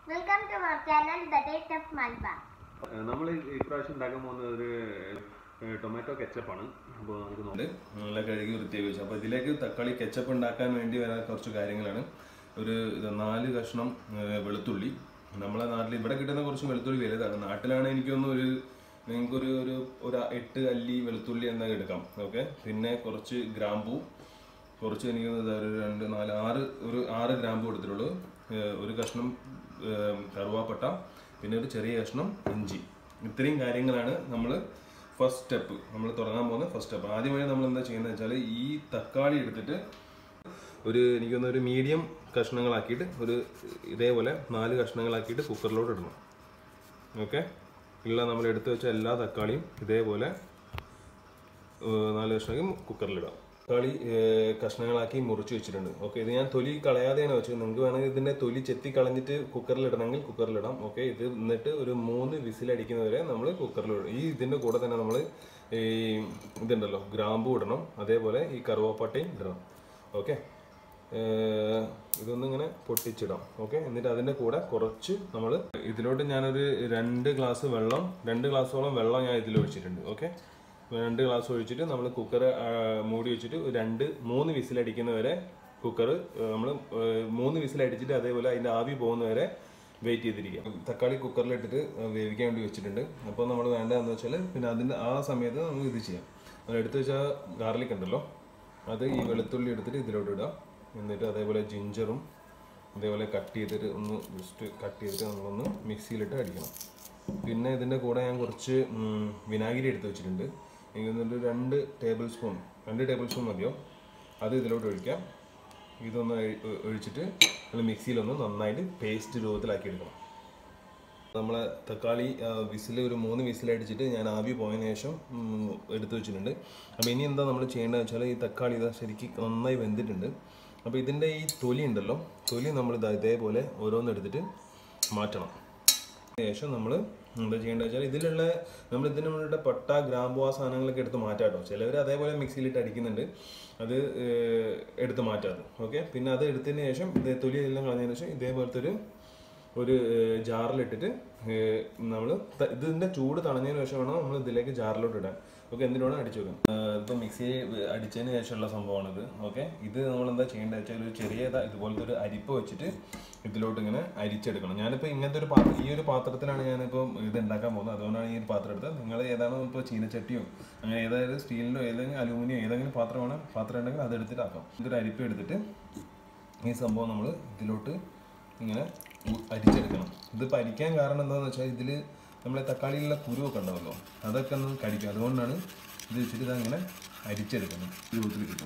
welcome to our channel the taste of Malabar നമ്മൾ ഇപ്രാവശ്യം ഉണ്ടാക്കാൻ പോകുന്നത് ഒരു ഏഹ്, ടൊമാറ്റോ കെച്ചപ്പാണ് അപ്പോൾ നമുക്ക് നോക്കാം നല്ല കഴുകി വൃത്തിയാക്കി വെച്ചു അപ്പോൾ ഇതിലേക്ക് തക്കാളി കെച്ചപ്പ് ഉണ്ടാക്കാൻ വേണ്ടി വരാൻ കുറച്ച് കാര്യങ്ങളാണ് ഒരു ഇത് നാല് കഷ്ണം ഏഹ്, വെളുത്തുള്ളി നമ്മളെ നാട്ടിൽ ഇവിടെ കിട്ടുന്ന കുറച്ച് വെളുത്തുള്ളി വലുതാണ് നാട്ടിലാണ് എനിക്കൊന്നും ഒരു നിങ്ങൾക്കൊരു ഒരു ഒരു എട്ട് അല്ലി വെളുത്തുള്ളി എന്താ എടുക്കാം ഓക്കെ പിന്നെ കുറച്ച് ഗ്രാമ്പൂ കുറച്ച് എനിക്ക് തോന്നുന്നത് ഒരു രണ്ട് നാല് ആറ് ഒരു ആറ് ഗ്രാമ്പ് കൊടുത്തിട്ടുള്ളൂ ഏഹ് ഒരു കഷ്ണം ഏഹ് കറുവാപ്പട്ട പിന്നെ ഒരു ചെറിയ കഷ്ണം ഇഞ്ചി ഇത്രയും കാര്യങ്ങളാണ് നമ്മൾ ഫസ്റ്റ് സ്റ്റെപ്പ് നമ്മൾ തുടങ്ങാൻ പോകുന്ന ഫസ്റ്റ് സ്റ്റെപ്പ് ആദ്യമായി നമ്മൾ എന്താ ചെയ്യുന്നത് വെച്ചാൽ ഈ തക്കാളി എടുത്തിട്ട് ഒരു എനിക്ക് തോന്നുന്നു ഒരു മീഡിയം കഷ്ണങ്ങളാക്കിയിട്ട് ഒരു ഇതേപോലെ നാല് കഷ്ണങ്ങളാക്കിയിട്ട് കുക്കറിലോട്ട് ഇടണം ഓക്കെ ഉള്ള നമ്മൾ എടുത്തു വെച്ച എല്ലാ തക്കാളിയും ഇതേപോലെ ഏഹ് നാല് കഷ്ണമാക്കി കുക്കറിലിടാം തക്കാളി ഏഹ് കഷ്ണങ്ങളാക്കി മുറിച്ച് വെച്ചിട്ടുണ്ട് ഓക്കെ ഇത് ഞാൻ തൊലി കളയാതെയാണ് വെച്ചത് നിങ്ങൾക്ക് വേണമെങ്കിൽ ഇതിന്റെ തൊലി ചെത്തി കളഞ്ഞിട്ട് കുക്കറിൽ ഇടണമെങ്കിൽ കുക്കറിലിടാം ഓക്കെ ഇത് എന്നിട്ട് ഒരു മൂന്ന് വിസിലടിക്കുന്നവരെ നമ്മൾ കുക്കറിലിടും ഈ ഇതിന്റെ കൂടെ തന്നെ നമ്മൾ ഈ ഇതുണ്ടല്ലോ ഗ്രാമ്പു ഇടണം അതേപോലെ ഈ കറുവാപ്പട്ടയും ഇടണം ഓക്കെ ഇതൊന്നും ഇങ്ങനെ പൊട്ടിച്ചിടാം ഓക്കെ എന്നിട്ട് അതിൻ്റെ കൂടെ കുറച്ച് നമ്മൾ ഇതിലോട്ട് ഞാനൊരു രണ്ട് ഗ്ലാസ് വെള്ളം രണ്ട് ഗ്ലാസ്സോളം വെള്ളം ഞാൻ ഇതിൽ ഒഴിച്ചിട്ടുണ്ട് ഓക്കെ രണ്ട് ഗ്ലാസ് ഒഴിച്ചിട്ട് നമ്മൾ കുക്കർ മൂടി വെച്ചിട്ട് ഒരു രണ്ട് മൂന്ന് വിസിലടിക്കുന്നവരെ കുക്കർ നമ്മൾ മൂന്ന് വിസിലടിച്ചിട്ട് അതേപോലെ അതിൻ്റെ ആവി പോകുന്നവരെ വെയിറ്റ് ചെയ്തിരിക്കുക തക്കാളി കുക്കറിലിട്ടിട്ട് വേവിക്കാൻ വേണ്ടി വെച്ചിട്ടുണ്ട് അപ്പോൾ നമ്മൾ വേണ്ടതെന്ന് വെച്ചാൽ പിന്നെ അതിൻ്റെ ആ സമയത്ത് നമുക്ക് ഇത് ചെയ്യാം നമ്മൾ എടുത്ത് വെച്ചാൽ ഗാർലിക് ഉണ്ടല്ലോ അത് ഈ വെളുത്തുള്ളി എടുത്തിട്ട് ഇതിലോട്ട് ഇടുക എന്നിട്ട് അതേപോലെ ജിഞ്ചറും അതേപോലെ കട്ട് ചെയ്തിട്ട് ഒന്ന് ജസ്റ്റ് കട്ട് ചെയ്തിട്ട് നമ്മളൊന്ന് മിക്സിയിലിട്ട് അടിക്കണം പിന്നെ ഇതിൻ്റെ കൂടെ ഞാൻ കുറച്ച് ഉം, വിനാഗിരി എടുത്ത് വെച്ചിട്ടുണ്ട് എനിക്ക് തോന്നുന്നു ഒരു രണ്ട് ടേബിൾ സ്പൂൺ രണ്ട് ടേബിൾ സ്പൂൺ മതിയോ അത് ഇതിലോട്ട് ഒഴിക്കാം ഇതൊന്ന് ഒഴി- ഒഴിച്ചിട്ട് നമ്മൾ മിക്സിയിലൊന്ന് നന്നായിട്ട് പേസ്റ്റ് രൂപത്തിലാക്കി എടുക്കണം നമ്മളെ തക്കാളി വിസിൽ ഒരു മൂന്ന് വിസിൽ അടിച്ചിട്ട് ഞാൻ ആവി പോയതിനു ശേഷം ഉം, എടുത്തു വെച്ചിട്ടുണ്ട് അപ്പോൾ ഇനി എന്താ നമ്മൾ ചെയ്യേണ്ടത് വെച്ചാൽ ഈ തക്കാളി ഇതാ ശരിക്കും നന്നായി വെന്തിട്ടുണ്ട് അപ്പോൾ ഇതിൻ്റെ ഈ തൊലി ഉണ്ടല്ലോ തൊലി നമ്മൾ ഇതാ ഇതേപോലെ ഓരോന്ന് എടുത്തിട്ട് മാറ്റണം ശേഷം നമ്മൾ എന്താ ചെയ്യേണ്ടത് വെച്ചാൽ ഇതിലുള്ള നമ്മൾ ഇതിന് വേണ്ടിയിട്ട് പട്ട ഗ്രാമ്പു ആ സാധനങ്ങളൊക്കെ എടുത്ത് മാറ്റാം കേട്ടോ ചിലവർ അതേപോലെ മിക്സിയിലിട്ട് അടിക്കുന്നുണ്ട് അത് ഏഹ്, എടുത്ത് മാറ്റാതെ ഓക്കെ പിന്നെ അത് എടുത്തതിന് ശേഷം ഇത് തൊലി എല്ലാം കളഞ്ഞതിന് ശേഷം ഇതേപോലത്തെ ഒരു ഒരു ഏഹ്, ജാറിലിട്ടിട്ട് നമ്മൾ ഇതിൻ്റെ ചൂട് തണഞ്ഞതിന് ശേഷം വേണം നമ്മൾ ഇതിലേക്ക് ജാറിലോട്ട് ഇടാൻ ഓക്കെ എന്നിട്ട് വേണം അടിച്ചു വെക്കാം ഇപ്പം മിക്സി അടിച്ചതിന് ശേഷമുള്ള സംഭവമാണിത് ഓക്കെ ഇത് നമ്മൾ എന്താ ചെയ്യേണ്ടത് വെച്ചാൽ ഒരു ചെറിയ ഇതാ- ഇതുപോലത്തെ ഒരു അരിപ്പ വെച്ചിട്ട് ഇതിലോട്ട് ഇങ്ങനെ അരിച്ചെടുക്കണം ഞാനിപ്പോൾ ഇങ്ങനത്തെ ഒരു പാത്രം ഈ ഒരു പാത്രത്തിലാണ് ഞാനിപ്പോൾ ഇത് ഉണ്ടാക്കാൻ പോകുന്നത് അതുകൊണ്ടാണ് ഈ ഒരു പാത്രം എടുത്തത് നിങ്ങൾ ഏതാണോ ഇപ്പോൾ ചീനച്ചട്ടിയോ അങ്ങനെ ഏതായാലും സ്റ്റീലിൻ്റെ ഏതെങ്കിലും അലൂമിനിയം ഏതെങ്കിലും പാത്രമാണ് പാത്രം ഉണ്ടെങ്കിൽ അത് എടുത്തിട്ട് ആക്കാം ഇതൊരു അരിപ്പ എടുത്തിട്ട് ഈ സംഭവം നമ്മൾ ഇതിലോട്ട് ഇങ്ങനെ ഉ- അരിച്ചെടുക്കണം ഇതിപ്പോൾ അരിക്കാൻ കാരണം എന്താണെന്ന് വെച്ചാൽ ഇതിൽ നമ്മളെ തക്കാളിയിലുള്ള കുരുവൊക്കെ ഉണ്ടാവുമല്ലോ അതൊക്കെ ഒന്ന് കടിക്കും അതുകൊണ്ടാണ് ഇത് വെച്ചിട്ട് ഇതങ്ങനെ അരിച്ചെടുക്കുന്നത് ഈ രൂപത്തിൽ കിട്ടും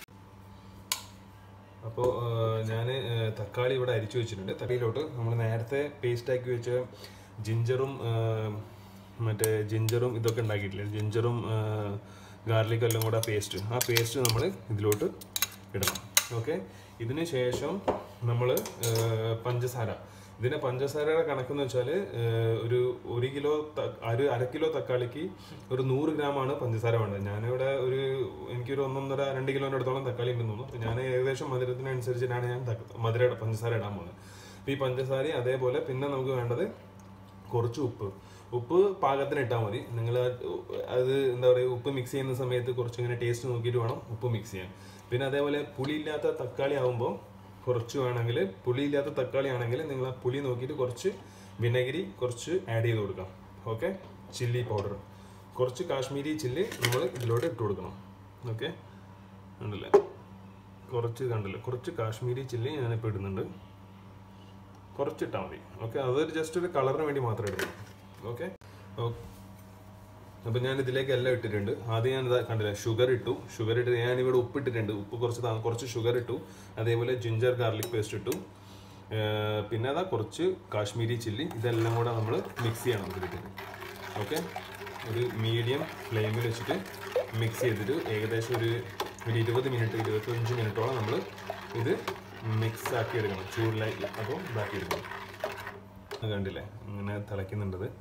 അപ്പോൾ ഞാൻ തക്കാളി ഇവിടെ അരിച്ചു വെച്ചിട്ടുണ്ട് തക്കാളിയിലോട്ട് നമ്മൾ നേരത്തെ പേസ്റ്റ് ആക്കി വെച്ച ജിഞ്ചറും മറ്റേ ജിഞ്ചറും ഇതൊക്കെ ഉണ്ടാക്കിയിട്ടില്ലേ ജിഞ്ചറും ഗാർലിക്കും എല്ലാം കൂടെ പേസ്റ്റ് ആ പേസ്റ്റ് നമ്മൾ ഇതിലോട്ട് ഇടണം ഓക്കെ ഇതിന് ശേഷം നമ്മൾ പഞ്ചസാര ഇതിന് പഞ്ചസാരയുടെ കണക്കെന്ന് വെച്ചാൽ ഒരു ഒരു കിലോ ത- ഒരു അര കിലോ തക്കാളിക്ക് ഒരു നൂറ് ഗ്രാമാണ് പഞ്ചസാര വേണ്ടത് ഞാനിവിടെ ഒരു എനിക്കൊരു ഒന്നൊന്നര രണ്ട് കിലോൻ്റെ അടുത്തോളം തക്കാളി ഉണ്ടെന്ന് തോന്നുന്നു അപ്പോൾ ഞാൻ ഏകദേശം മധുരത്തിനനുസരിച്ചിട്ടാണ് ഞാൻ തക്ക- മധുര പഞ്ചസാര ഇടാൻ പോകുന്നത് അപ്പോൾ ഈ പഞ്ചസാര അതേപോലെ പിന്നെ നമുക്ക് വേണ്ടത് കുറച്ച് ഉപ്പ് ഉപ്പ് പാകത്തിന് ഇട്ടാൽ മതി നിങ്ങൾ അത് എന്താ പറയുക ഉപ്പ് മിക്സ് ചെയ്യുന്ന സമയത്ത് കുറച്ച് ഇങ്ങനെ ടേസ്റ്റ് നോക്കിയിട്ട് വേണം ഉപ്പ് മിക്സ് ചെയ്യാൻ പിന്നെ അതേപോലെ പുളിയില്ലാത്ത തക്കാളി ആകുമ്പോൾ കുറച്ച് വേണമെങ്കിൽ പുളിയില്ലാത്ത തക്കാളി ആണെങ്കിൽ നിങ്ങൾ ആ പുളി നോക്കിയിട്ട് കുറച്ച് വിനെഗരി കുറച്ച് ആഡ് ചെയ്ത് കൊടുക്കാം ഓക്കെ ചില്ലി പൗഡർ കുറച്ച് കാശ്മീരി ചില്ലി നമ്മൾ ഇതിലോട്ട് ഇട്ട് കൊടുക്കണം ഓക്കെ ഉണ്ടല്ലേ കുറച്ച് കണ്ടല്ലോ കുറച്ച് കാശ്മീരി ചില്ലി ഞാനിപ്പോൾ ഇടുന്നുണ്ട് കുറച്ചിട്ടാൽ മതി ഓക്കെ അതൊരു ജസ്റ്റ് ഒരു കളറിന് വേണ്ടി മാത്രം എടുക്കും ഓക്കെ അപ്പം ഞാൻ ഇതിലേക്ക് എല്ലാം ഇട്ടിട്ടുണ്ട് ആദ്യം ഞാൻ ഇതാ കണ്ടില്ല ഷുഗർ ഇട്ടു ഷുഗർ ഇട്ട് ഞാൻ ഇവിടെ ഉപ്പ് ഇട്ടിട്ടുണ്ട് ഉപ്പ് കുറച്ച് താ- കുറച്ച് ഷുഗർ ഇട്ടു അതേപോലെ ജിഞ്ചർ ഗാർലിക് പേസ്റ്റ് ഇട്ടു ഏർ പിന്നെ അതാ കുറച്ച് കാശ്മീരി ചില്ലി ഇതെല്ലാം കൂടെ നമ്മൾ മിക്സ് ചെയ്യണം ഇതിലിട്ടിട്ട് ഓക്കെ ഒരു മീഡിയം ഫ്ലെയിമിൽ വെച്ചിട്ട് മിക്സ് ചെയ്തിട്ട് ഏകദേശം ഒരു ഒരു ഇരുപത് മിനിറ്റ് ഇരുപത്തഞ്ച് മിനിറ്റോളം നമ്മൾ ഇത് മിക്സ് ആക്കി എടുക്കണം ചൂടിലായി അപ്പോൾ ഇതാക്കി എടുക്കണം അത് കണ്ടില്ലേ ഇങ്ങനെ തിളയ്ക്കുന്നുണ്ടത്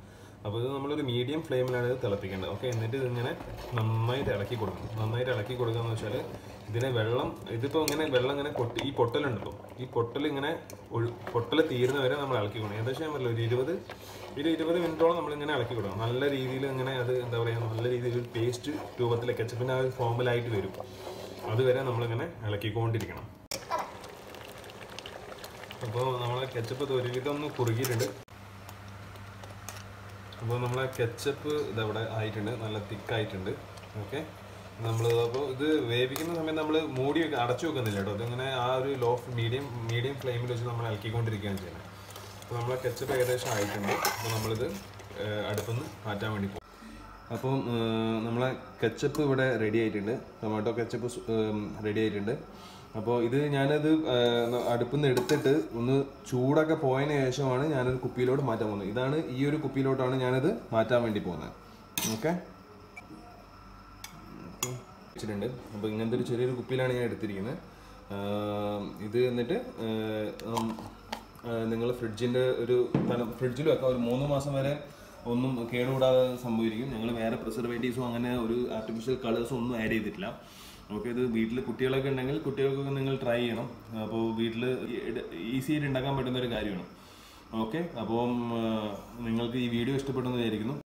അപ്പോൾ ഇത് നമ്മളൊരു മീഡിയം ഫ്ലെയിമിലാണ് ഇത് തിളപ്പിക്കേണ്ടത് ഓക്കെ എന്നിട്ട് ഇതിങ്ങനെ നന്നായിട്ട് ഇളക്കി കൊടുക്കണം നന്നായിട്ട് ഇളക്കി കൊടുക്കുക എന്ന് വെച്ചാൽ ഇതിനെ വെള്ളം ഇതിപ്പോൾ ഇങ്ങനെ വെള്ളം ഇങ്ങനെ പൊട്ടി ഈ പൊട്ടലുണ്ടല്ലോ ഈ പൊട്ടൽ ഇങ്ങനെ ഒഴു- പൊട്ടൽ തീരുന്ന വരെ നമ്മൾ ഇളക്കി കൊടുക്കണം ഏകദേശം ഞാൻ പറഞ്ഞില്ല ഒരു ഇരുപത് ഒരു ഇരുപത് മിനിറ്റോളം നമ്മളിങ്ങനെ ഇളക്കി കൊടുക്കണം നല്ല രീതിയിൽ ഇങ്ങനെ അത് എന്താ പറയുക നല്ല രീതിയിൽ ഒരു പേസ്റ്റ് രൂപത്തിൽ കെച്ചപ്പിൻ്റെ ആ ഒരു ഫോമിലായിട്ട് വരും അതുവരെ നമ്മളിങ്ങനെ ഇളക്കിക്കൊണ്ടിരിക്കണം അപ്പോൾ നമ്മളെ കെച്ചപ്പ് ഒരുവിധം ഒന്ന് കുറുകിയിട്ടുണ്ട് അപ്പോൾ നമ്മളെ കെച്ചപ്പ് ഇതവിടെ ആയിട്ടുണ്ട് നല്ല തിക്കായിട്ടുണ്ട് ഓക്കെ നമ്മൾ അപ്പോൾ ഇത് വേവിക്കുന്ന സമയത്ത് നമ്മൾ മൂടി വെക്ക- അടച്ചു വെക്കുന്നില്ല കേട്ടോ അതിങ്ങനെ ആ ഒരു ലോ മീഡിയം മീഡിയം ഫ്ലെയിമിൽ വെച്ച് നമ്മൾ ഇളക്കിക്കൊണ്ടിരിക്കുകയാണ് ചെയ്യുന്നത് അപ്പോൾ നമ്മളെ കെച്ചപ്പ് ഏകദേശം ആയിട്ടുണ്ട് അപ്പോൾ നമ്മളിത് അടുപ്പിൽ നിന്ന് മാറ്റാൻ വേണ്ടി പോകും അപ്പം ഏഹ്, നമ്മളെ കെച്ചപ്പ് ഇവിടെ റെഡി ആയിട്ടുണ്ട് ടൊമാറ്റോ കെച്ചപ്പ് റെഡി ആയിട്ടുണ്ട് അപ്പോൾ ഇത് ഞാനത് ഏഹ്, അടുപ്പിൽ നിന്ന് എടുത്തിട്ട് ഒന്ന് ചൂടൊക്കെ പോയതിന് ശേഷമാണ് ഞാനൊരു കുപ്പിയിലോട്ട് മാറ്റാൻ പോകുന്നത് ഇതാണ് ഈ ഒരു കുപ്പിയിലോട്ടാണ് ഞാനത് മാറ്റാൻ വേണ്ടി പോകുന്നത് ഓക്കെ വെച്ചിട്ടുണ്ട് അപ്പോൾ ഇങ്ങനത്തെ ഒരു ചെറിയൊരു കുപ്പിയിലാണ് ഞാൻ എടുത്തിരിക്കുന്നത് ആഹ് ഇത് എന്നിട്ട് നിങ്ങൾ ഫ്രിഡ്ജിൻ്റെ ഒരു തല ഫ്രിഡ്ജിൽ വെക്കാം ഒരു മൂന്ന് മാസം വരെ ഒന്നും കേടുകൂടാതെ സംഭവിക്കും ഞങ്ങൾ വേറെ പ്രിസർവേറ്റീവ്സോ അങ്ങനെ ഒരു ആർട്ടിഫിഷ്യൽ കളേഴ്സോ ഒന്നും ആഡ് ചെയ്തിട്ടില്ല ഓക്കെ ഇത് വീട്ടിൽ കുട്ടികളൊക്കെ ഉണ്ടെങ്കിൽ കുട്ടികൾക്കൊക്കെ നിങ്ങൾ ട്രൈ ചെയ്യണം അപ്പോൾ വീട്ടിൽ ഈസി ആയിട്ട് ഉണ്ടാക്കാൻ പറ്റുന്ന ഒരു കാര്യമാണ് ഓക്കെ അപ്പം ആഹ് നിങ്ങൾക്ക് ഈ വീഡിയോ ഇഷ്ടപ്പെടുന്നു വിചാരിക്കുന്നു